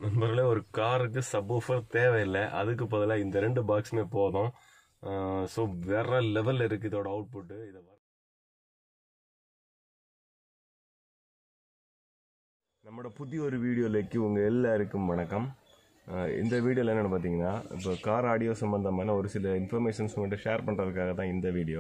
நண்பர்களே ஒரு காருக்கு சப்வூஃபர் தேவையில்லை அதுக்கு பதிலாக இந்த ரெண்டு பாக்ஸுமே போதும் ஸோ வேற லெவலில் இருக்குது இதோட அவுட்புட்டு இதை வர- நம்மளோட புதிய ஒரு வீடியோலைக்கு உங்கள் எல்லாருக்கும் வணக்கம் அஹ் இந்த வீடியோவில் என்னென்னு பார்த்தீங்கன்னா இப்போ கார் ஆடியோ சம்மந்தமான ஒரு சில இன்ஃபர்மேஷன்ஸ் உங்கள்கிட்ட ஷேர் பண்ணுறதுக்காக தான் இந்த வீடியோ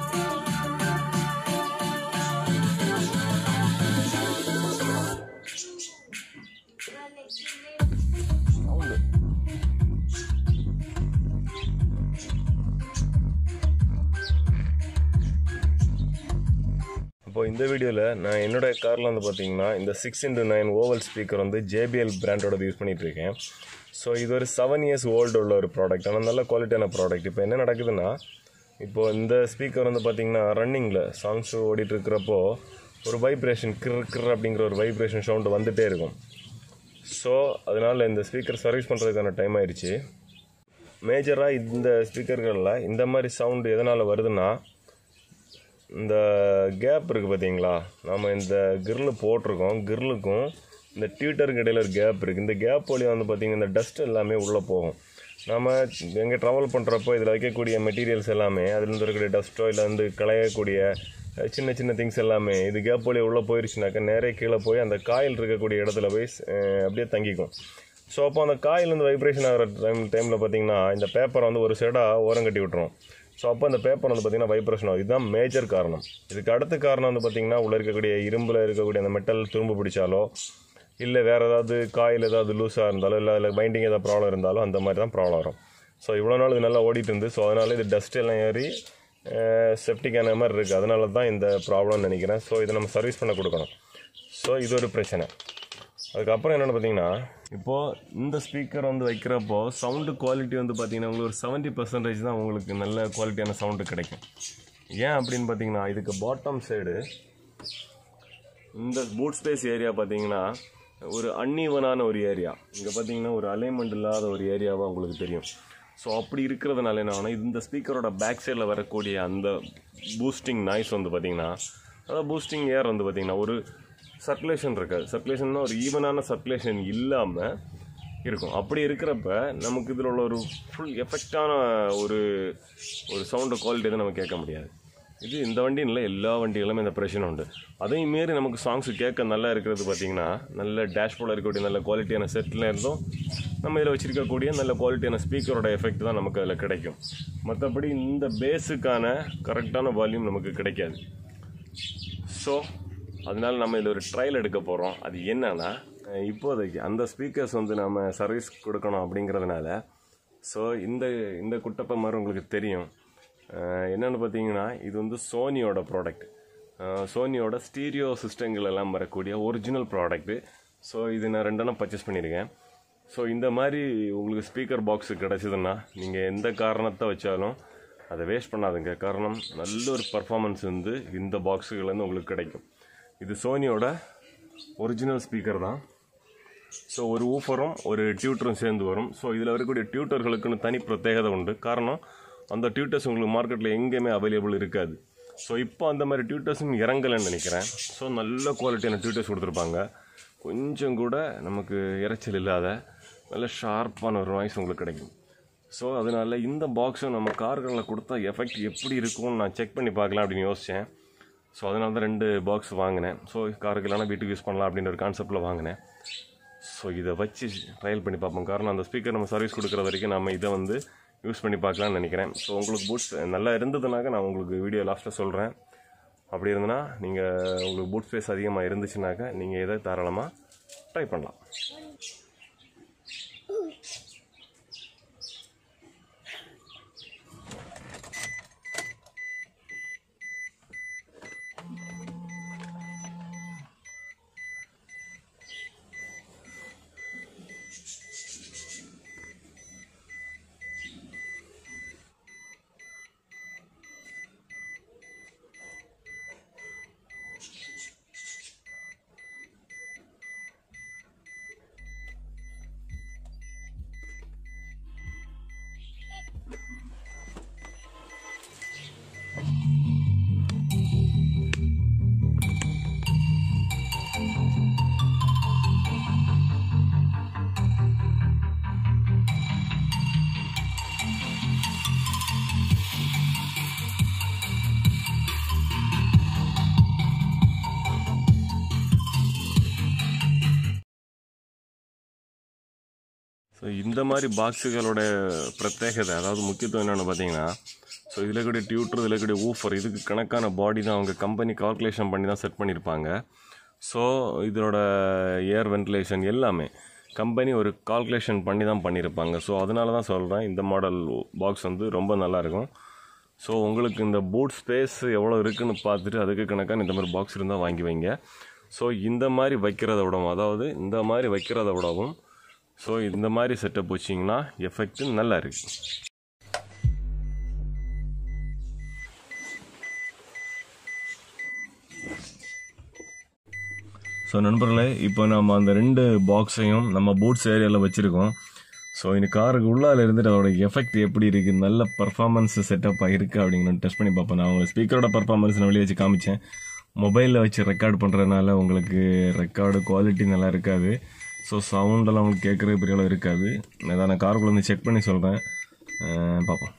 இப்போ இந்த வீடியோவில் நான் என்னோட காரில் வந்து பார்த்தீங்கன்னா இந்த six into nine oval speaker வந்து ஜேபிஎல் பிராண்டோட யூஸ் பண்ணிட்டு இருக்கேன் ஸோ இது ஒரு செவன் இயர்ஸ் ஓல்டு உள்ள ஒரு ப்ராடக்ட் ஆனால் நல்ல குவாலிட்டியான ப்ராடக்ட் இப்போ என்ன நடக்குதுன்னா இப்போ இந்த ஸ்பீக்கர் வந்து பார்த்தீங்கன்னா ரன்னிங்கில் சாங்ஸ் ஓடிட்டு இருக்கிறப்போ ஒரு வைப்ரேஷன் கிர் கிர் அப்படிங்கிற ஒரு வைப்ரேஷன் சவுண்டு வந்துகிட்டே இருக்கும் ஸோ அதனால் இந்த ஸ்பீக்கர் சர்வீஸ் பண்ணுறதுக்கான டைம் ஆயிடுச்சு மேஜராக இந்த ஸ்பீக்கர்களில் இந்த மாதிரி சவுண்டு எதனால் வருதுன்னா இந்த கேப் இருக்குது பார்த்தீங்களா நம்ம இந்த கிரில் போட்டிருக்கோம் கிரிலுக்கும் இந்த டியூட்டருக்கு இடையில ஒரு கேப் இருக்குது இந்த கேப் வழியாக வந்து பார்த்திங்கன்னா இந்த டஸ்ட் எல்லாமே உள்ளே போகும் நம்ம எங்கே ட்ராவல் பண்ணுறப்போ இதில் வைக்கக்கூடிய மெட்டீரியல்ஸ் எல்லாமே அதுலேருந்து இருக்கக்கூடிய டஸ்ட்டோ இல்லை வந்து களையக்கூடிய அஹ், சின்ன சின்ன திங்ஸ் எல்லாமே இது கேப் வழியாக உள்ளே போயிருச்சுனாக்கா நேரே கீழே போய் அந்த காயில் இருக்கக்கூடிய இடத்துல போய் அஹ், அப்படியே தங்கிக்கும் ஸோ அப்போ அந்த காயில் வந்து வைப்ரேஷன் ஆகிற டைம் டைமில் பார்த்தீங்கன்னா இந்த பேப்பரை வந்து ஒரு சைடாக ஓரம் கட்டி விட்டுரும் ஸோ அப்போ அந்த பேப்பர் வந்து பார்த்தீங்கன்னா வைப்ரேஷன் ஆகும் இதுதான் மேஜர் காரணம் இதுக்கு அடுத்த காரணம் வந்து பார்த்தீங்கன்னா உள்ள இருக்கக்கூடிய இரும்பில் இருக்கக்கூடிய அந்த மெட்டல் துரும்பு பிடிச்சாலோ இல்லை வேறு ஏதாவது காயில் ஏதாவது லூஸாக இருந்தாலோ இல்லை அதில் பைண்டிங் ஏதாவது ப்ராப்ளம் இருந்தாலும் அந்த மாதிரி தான் ப்ராப்ளம் வரும் ஸோ இவ்வளோ நாள் இது நல்லா ஓடிட்டு இருந்து ஸோ அதனால இது டஸ்ட் எல்லாம் ஏறி செப்டிக்கான மாதிரி இருக்குது அதனால தான் இந்த ப்ராப்ளம்னு நினைக்கிறேன் ஸோ இதை நம்ம சர்வீஸ் பண்ண கொடுக்கணும் ஸோ இது ஒரு பிரச்சனை அதுக்கப்புறம் என்னென்னு பார்த்தீங்கன்னா இப்போது இந்த ஸ்பீக்கர் வந்து வைக்கிறப்போ சவுண்டு குவாலிட்டி வந்து பார்த்தீங்கன்னா உங்களுக்கு ஒரு செவன்ட்டி பர்சன்டேஜ் தான் உங்களுக்கு நல்ல குவாலிட்டியான சவுண்டு கிடைக்கும் ஏன் அப்படின்னு பார்த்தீங்கன்னா இதுக்கு பாட்டம் சைடு இந்த பூட் ஸ்பேஸ் ஏரியா பார்த்தீங்கன்னா ஒரு அன்ஈவனான ஒரு ஏரியா இங்கே பார்த்தீங்கன்னா ஒரு அலைன்மெண்ட் இல்லாத ஒரு ஏரியாவாக உங்களுக்கு தெரியும் ஸோ அப்படி இருக்கிறதுனால என்ன ஆகும்னா இந்த ஸ்பீக்கரோட பேக் சைடில் வரக்கூடிய அந்த பூஸ்டிங் நாய்ஸ் வந்து பார்த்தீங்கன்னா அதாவது பூஸ்டிங் ஏர் வந்து பார்த்தீங்கன்னா ஒரு சர்க்குலேஷன் இருக்காது சர்க்குலேஷன்னா ஒரு ஈவனான சர்க்குலேஷன் இல்லாமல் இருக்கும் அப்படி இருக்கிறப்ப நமக்கு இதில் உள்ள ஒரு ஃபுல் எஃபெக்டான ஒரு ஒரு சவுண்டு குவாலிட்டி தான் நம்ம கேட்க முடியாது இது இந்த வண்டின்னு இல்லை எல்லா வண்டிகளுமே இந்த பிரச்சனை உண்டு அதையும் மீறி நமக்கு சாங்ஸ் கேட்க நல்லா இருக்கிறது பார்த்தீங்கன்னா நல்ல டேஷ்போர்டில் இருக்கக்கூடிய நல்ல குவாலிட்டியான செட்டில் இருந்தும் நம்ம இதில் வச்சிருக்கக்கூடிய நல்ல குவாலிட்டியான ஸ்பீக்கரோட எஃபெக்ட் தான் நமக்கு அதில் கிடைக்கும் மற்றபடி இந்த பேஸுக்கான கரெக்டான வால்யூம் நமக்கு கிடைக்காது ஸோ அதனால நம்ம இதில் ஒரு ட்ரையல் எடுக்க போகிறோம் அது என்னன்னா அஹ் இப்போதைக்கு அந்த ஸ்பீக்கர்ஸ் வந்து நம்ம சர்வீஸ் கொடுக்கணும் அப்படிங்கிறதுனால ஸோ இந்த இந்த குட்டப்பை மாதிரி உங்களுக்கு தெரியும் அஹ் என்னன்னு பார்த்தீங்கன்னா இது வந்து சோனியோட ப்ராடக்ட் சோனியோட ஸ்டீரியோ சிஸ்டங்கள் எல்லாம் வரக்கூடிய ஒரிஜினல் ப்ராடக்ட்டு ஸோ இது நான் ரெண்டெண்ணம் பர்ச்சேஸ் பண்ணியிருக்கேன் ஸோ இந்த மாதிரி உங்களுக்கு ஸ்பீக்கர் பாக்ஸ் கிடச்சிதுன்னா நீங்கள் எந்த காரணத்தை வச்சாலும் அதை வேஸ்ட் பண்ணாதுங்க காரணம் நல்ல ஒரு பர்ஃபார்மன்ஸ் வந்து இந்த பாக்ஸுகள்லேருந்து உங்களுக்கு கிடைக்கும் இது சோனியோட ஒரிஜினல் ஸ்பீக்கர் தான் ஸோ ஒரு ஊஃபரும் ஒரு டியூட்டரும் சேர்ந்து வரும் ஸோ இதில் வரக்கூடிய டியூட்டர்களுக்குன்னு தனி பிரத்யேகதை உண்டு காரணம் அந்த டியூட்டர்ஸ் உங்களுக்கு மார்க்கெட்டில் எங்கேயுமே அவைலபிள் இருக்காது ஸோ இப்போ அந்த மாதிரி டியூட்டர்ஸும் இறங்கலைன்னு நினைக்கிறேன் ஸோ நல்ல குவாலிட்டியான டியூட்டர்ஸ் கொடுத்துருப்பாங்க கொஞ்சம் கூட நமக்கு இரைச்சல் இல்லாத நல்ல ஷார்ப்பான ஒரு வாய்ஸ் உங்களுக்கு கிடைக்கும் ஸோ அதனால இந்த பாக்ஸும் நம்ம கார்களில் கொடுத்தா எஃபெக்ட் எப்படி இருக்கும்னு நான் செக் பண்ணி பார்க்கலாம் அப்படின்னு யோசித்தேன் ஸோ அதனால தான் ரெண்டு பாக்ஸ் வாங்கினேன் ஸோ காருக்கு இல்லைனா வீட்டுக்கு யூஸ் பண்ணலாம் அப்படின்ற ஒரு கான்செப்டில் வாங்கினேன் ஸோ இதை வச்சு ட்ரையல் பண்ணி பார்ப்போம் காரணம் அந்த ஸ்பீக்கர் நம்ம சர்வீஸ் கொடுக்குற வரைக்கும் நம்ம இதை வந்து யூஸ் பண்ணி பார்க்கலாம்னு நினைக்கிறேன் ஸோ உங்களுக்கு பூட்ஸ் நல்லா இருந்ததுனாக்க நான் உங்களுக்கு வீடியோ லாஸ்ட்டில் சொல்கிறேன் அப்படி இருந்ததுன்னா நீங்கள் உங்களுக்கு பூட் ஸ்பேஸ் அதிகமாக இருந்துச்சுனாக்கா நீங்கள் இதை தாராளமாக ட்ரை பண்ணலாம் ஸோ இந்த மாதிரி பாக்ஸுகளோட பிரத்யேகதை அதாவது முக்கியத்துவம் என்னென்னு பார்த்தீங்கன்னா ஸோ இதில் கூடிய டியூட்டர் இதில் கூடிய ஊஃபர் இதுக்கு கணக்கான பாடி தான் அவங்க கம்பெனி கால்குலேஷன் பண்ணி தான் செட் பண்ணியிருப்பாங்க ஸோ இதோட ஏர் வென்டிலேஷன் எல்லாமே கம்பெனி ஒரு கால்குலேஷன் பண்ணி தான் பண்ணியிருப்பாங்க ஸோ அதனால தான் சொல்கிறேன் இந்த மாடல் பாக்ஸ் வந்து ரொம்ப நல்லாயிருக்கும் ஸோ உங்களுக்கு இந்த பூட் ஸ்பேஸ் எவ்வளோ இருக்குன்னு பார்த்துட்டு அதுக்கு கணக்கான இந்த மாதிரி பாக்ஸ் இருந்தால் வாங்கி வைங்க ஸோ இந்த மாதிரி வைக்கிறத விடவும் அதாவது இந்த மாதிரி வைக்கிறத விடவும் ஸோ இந்த மாதிரி செட்டப் வச்சிங்கன்னா எஃபெக்ட் நல்லா இருக்கு ஸோ நண்பர்களே இப்போ நம்ம அந்த ரெண்டு பாக்ஸையும் நம்ம பூட்ஸ் ஏரியாவில் வச்சுருக்கோம் ஸோ இந்த காருக்கு உள்ளால இருந்துட்டு அதோட எஃபெக்ட் எப்படி இருக்குது நல்ல பர்ஃபார்மன்ஸ் செட்டப் ஆகிருக்கு அப்படிங்கிற டெஸ்ட் பண்ணி பார்ப்பேன் நான் உங்களுக்கு ஸ்பீக்கரோட பர்ஃபார்மன்ஸ் நான் வெளியே வச்சு காமிச்சேன் மொபைலில் வச்சு ரெக்கார்ட் பண்ணுறதுனால உங்களுக்கு ரெக்கார்டு குவாலிட்டி நல்லா இருக்காது ஸோ சவுண்டெல்லாம் உங்களுக்கு கேட்குறது பெரிய அளவு இருக்காது அதை நான் காருக்குள்ள வந்து செக் பண்ணி சொல்கிறேன் பார்ப்போம்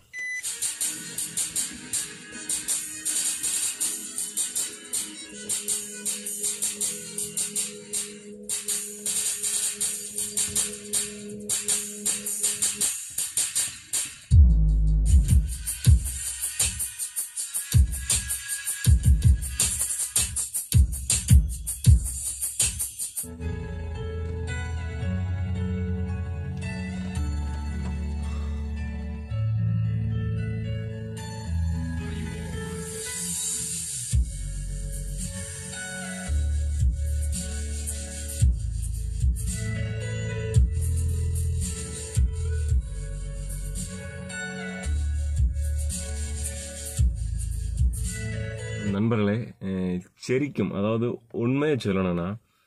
நண்பர்களே அஹ், செரிக்கும் அதாவது உண்மையை சொல்லணும்னா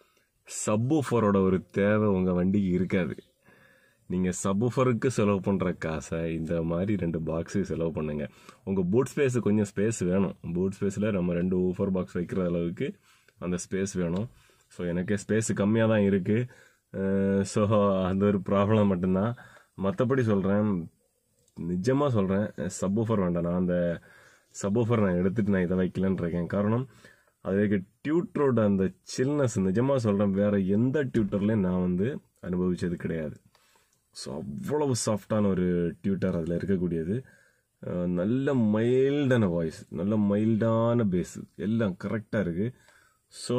சப்வூஃபரோட ஒரு தேவை உங்கள் வண்டிக்கு இருக்காது நீங்கள் சப்வூஃபருக்கு செலவு பண்ணுற காசை இந்த மாதிரி ரெண்டு பாக்ஸுக்கு செலவு பண்ணுங்க உங்கள் பூட் ஸ்பேஸு கொஞ்சம் ஸ்பேஸ் வேணும் பூட் ஸ்பேஸில் நம்ம ரெண்டு ஊஃபர் பாக்ஸ் வைக்கிற அளவுக்கு அந்த ஸ்பேஸ் வேணும் ஸோ எனக்கு ஸ்பேஸ் கம்மியாக தான் இருக்குது ஸோ அந்த ஒரு ப்ராப்ளம் மட்டும்தான் மற்றபடி சொல்கிறேன் நிஜமாக சொல்கிறேன் சப்வூஃபர் வேண்டாம் நான் அந்த சப்வூஃபர் நான் எடுத்துட்டு நான் இதை வைக்கலன்னு இருக்கேன் காரணம் அதுக்கு டியூட்டரோட அந்த சில்னஸ் நிஜமாக சொல்கிறேன் வேறு எந்த டியூட்டர்லையும் நான் வந்து அனுபவிச்சது கிடையாது ஸோ அவ்வளவு சாஃப்டான ஒரு டியூட்டர் அதில் இருக்கக்கூடியது அஹ் நல்ல மைல்டான வாய்ஸ் நல்ல மைல்டான பேஸ் எல்லாம் கரெக்டாக இருக்குது ஸோ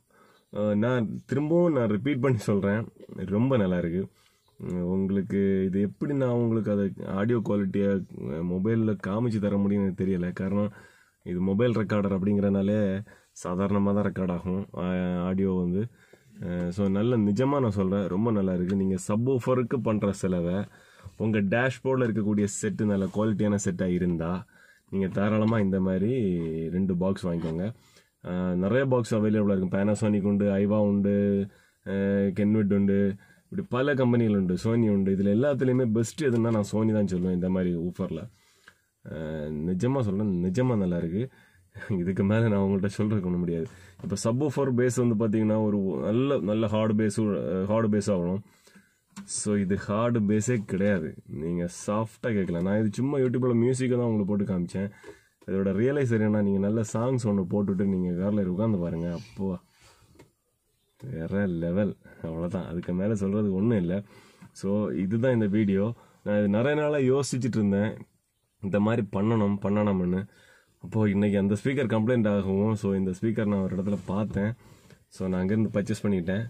நான் திரும்பவும் நான் ரிப்பீட் பண்ணி சொல்கிறேன் ரொம்ப நல்லா இருக்கு உம், உங்களுக்கு இது எப்படி நான் உங்களுக்கு அதை ஆடியோ குவாலிட்டியை மொபைலில் காமிச்சு தர முடியும்னு எனக்கு தெரியல காரணம் இது மொபைல் ரெக்கார்டர் அப்படிங்கிறனாலே சாதாரணமாக தான் ரெக்கார்ட் ஆகும் ஆடியோ வந்து ஸோ நல்ல நிஜமாக நான் சொல்கிறேன் ரொம்ப நல்லா இருக்குது நீங்கள் சப் ஓஃபருக்கு பண்ணுற செலவை உங்கள் டேஷ்போர்டில் இருக்கக்கூடிய செட்டு நல்ல குவாலிட்டியான செட்டாக இருந்தால் நீங்கள் தாராளமாக இந்த மாதிரி ரெண்டு பாக்ஸ் வாங்கிக்கோங்க அஹ் நிறைய பாக்ஸ் அவைலபிளாக இருக்கும் பேனாசோனிக் உண்டு ஐவா உண்டு கென்விட் உண்டு இப்படி பல கம்பெனிகள் உண்டு சோனி உண்டு இதில் எல்லாத்துலேயுமே பெஸ்ட் எதுன்னா நான் சோனி தான் சொல்லுவேன் இந்த மாதிரி ஊஃபரில் நிஜமாக சொல்கிறேன் நிஜமாக நல்லா இருக்கு இதுக்கு மேலே நான் உங்கள்கிட்ட சொல்கிறதுக்கு ஒன்றும் முடியாது இப்போ சப் ஃபோர் பேஸ் வந்து பார்த்தீங்கன்னா ஒரு நல்ல நல்ல ஹார்டு பேஸு ஹார்டு பேஸ் ஆகணும் ஸோ இது ஹார்டு பேஸே கிடையாது நீங்கள் சாஃப்டாக கேட்கலாம் நான் இது சும்மா யூடியூப்பில் மியூசிக்கை தான் உங்களுக்கு போட்டு காமிச்சேன் இதோட ரியலைசர் என்ன நீங்கள் நல்ல சாங்ஸ் ஒன்று போட்டுவிட்டு நீங்கள் காரில் உட்காந்து பாருங்கள் அப்போ வேற லெவல் அவ்வளோதான் அதுக்கு மேலே சொல்கிறதுக்கு ஒன்றும் இல்லை ஸோ இதுதான் இந்த வீடியோ நான் இது நிறைய நாளாக யோசிச்சுட்டு இருந்தேன் இந்த மாதிரி பண்ணணும் பண்ணணும்னு அப்போது இன்றைக்கி அந்த ஸ்பீக்கர் கம்ப்ளைண்ட் ஆகவும் ஸோ இந்த ஸ்பீக்கர் நான் ஒரு இடத்துல பார்த்தேன் ஸோ நான் அங்கேருந்து பர்ச்சேஸ் பண்ணிக்கிட்டேன்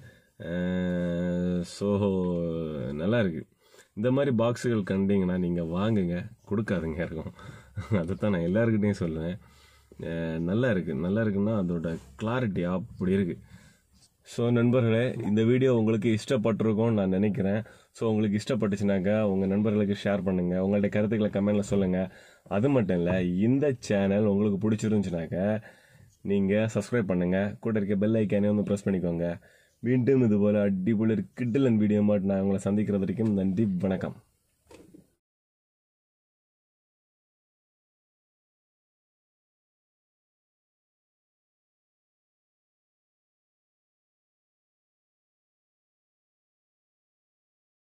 ஸோ நல்லா இருக்கு இந்த மாதிரி பாக்ஸுகள் கண்டிங்கன்னா நீங்கள் வாங்குங்க கொடுக்காதுங்க இருக்கும் அதைத்தான் நான் எல்லாருக்கிட்டையும் சொல்லுவேன் அஹ் நல்லா இருக்குது நல்லா இருக்குன்னா அதோட கிளாரிட்டி அப்படி இருக்குது ஸோ நண்பர்களே இந்த வீடியோ உங்களுக்கு இஷ்டப்பட்டிருக்கும்னு நான் நினைக்கிறேன் ஸோ உங்களுக்கு இஷ்டப்பட்டுச்சுனாக்கா உங்கள் நண்பர்களுக்கு ஷேர் பண்ணுங்கள் உங்கள்ட்ட கருத்துக்களை கமெண்டில் சொல்லுங்கள் அது மட்டும் இல்லை இந்த சேனல் உங்களுக்கு பிடிச்சிருந்துச்சுனாக்கா நீங்கள் சப்ஸ்கிரைப் பண்ணுங்கள் கூட இருக்க பெல் ஐக்கானே வந்து ப்ரெஸ் பண்ணிக்கோங்க மீண்டும் இது போல் அடிப்பொழி கிட்டலன் வீடியோ மட்டும் நான் உங்களை சந்திக்கிறது வரைக்கும் நன்றி வணக்கம்